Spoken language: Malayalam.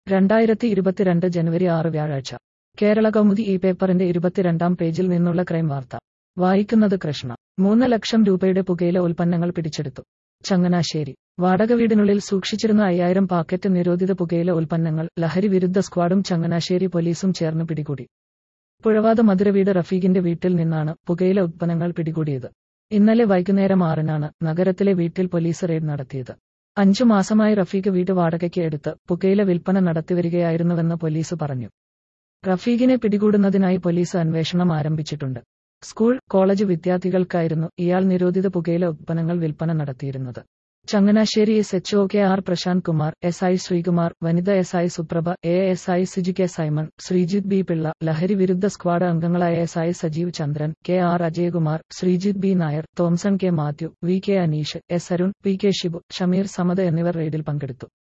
രണ്ടായിരത്തി ഇരുപത്തിരണ്ട് ജനുവരി ആറ് വ്യാഴാഴ്ച കേരള കൗമുദി ഈ പേപ്പറിന്റെ ഇരുപത്തിരണ്ടാം പേജിൽ നിന്നുള്ള ക്രൈം വാർത്ത വായിക്കുന്നത് കൃഷ്ണ മൂന്ന് ലക്ഷം രൂപയുടെ പുകയില ഉൽപ്പന്നങ്ങൾ പിടിച്ചെടുത്തു ചങ്ങനാശ്ശേരി വാടക വീടിനുള്ളിൽ സൂക്ഷിച്ചിരുന്ന അയ്യായിരം പാക്കറ്റ് നിരോധിത പുകയില ഉൽപ്പന്നങ്ങൾ ലഹരി വിരുദ്ധ സ്ക്വാഡും ചങ്ങനാശ്ശേരി പോലീസും ചേർന്ന് പിടികൂടി പുഴവാത മധുരവീട് റഫീഖിന്റെ വീട്ടിൽ നിന്നാണ് പുകയില ഉൽപ്പന്നങ്ങൾ പിടികൂടിയത് ഇന്നലെ വൈകുന്നേരം ആറിനാണ് നഗരത്തിലെ വീട്ടിൽ പോലീസ് റെയ്ഡ് നടത്തിയത് അഞ്ചു മാസമായി റഫീഖ് വീട് വാടകയ്ക്ക് എടുത്ത് പുകയില വിൽപ്പന നടത്തിവരികയായിരുന്നുവെന്ന് പോലീസ് പറഞ്ഞു റഫീഖിനെ പിടികൂടുന്നതിനായി പോലീസ് അന്വേഷണം ആരംഭിച്ചിട്ടുണ്ട് സ്കൂൾ കോളേജ് വിദ്യാർത്ഥികൾക്കായിരുന്നു ഇയാൾ നിരോധിത പുകയില ഉൽപ്പന്നങ്ങൾ വിൽപ്പന നടത്തിയിരുന്നത് Changanassery S H O K R Prashanth Kumar S I Sreekumar വനിത S I Suprabha A S I Siji K Simon Sreejith B Pillai ലഹരി വിരുദ്ധ സ്ക്വാഡ് അംഗങ്ങളായ S I Sajeev Chandran K R Ajayakumar Sreejith B Nair Thomson K Mathew V K Aneesh S Arun P K Shibu Shameer Samad എന്നിവർ റെയ്ഡിൽ പങ്കെടുത്തു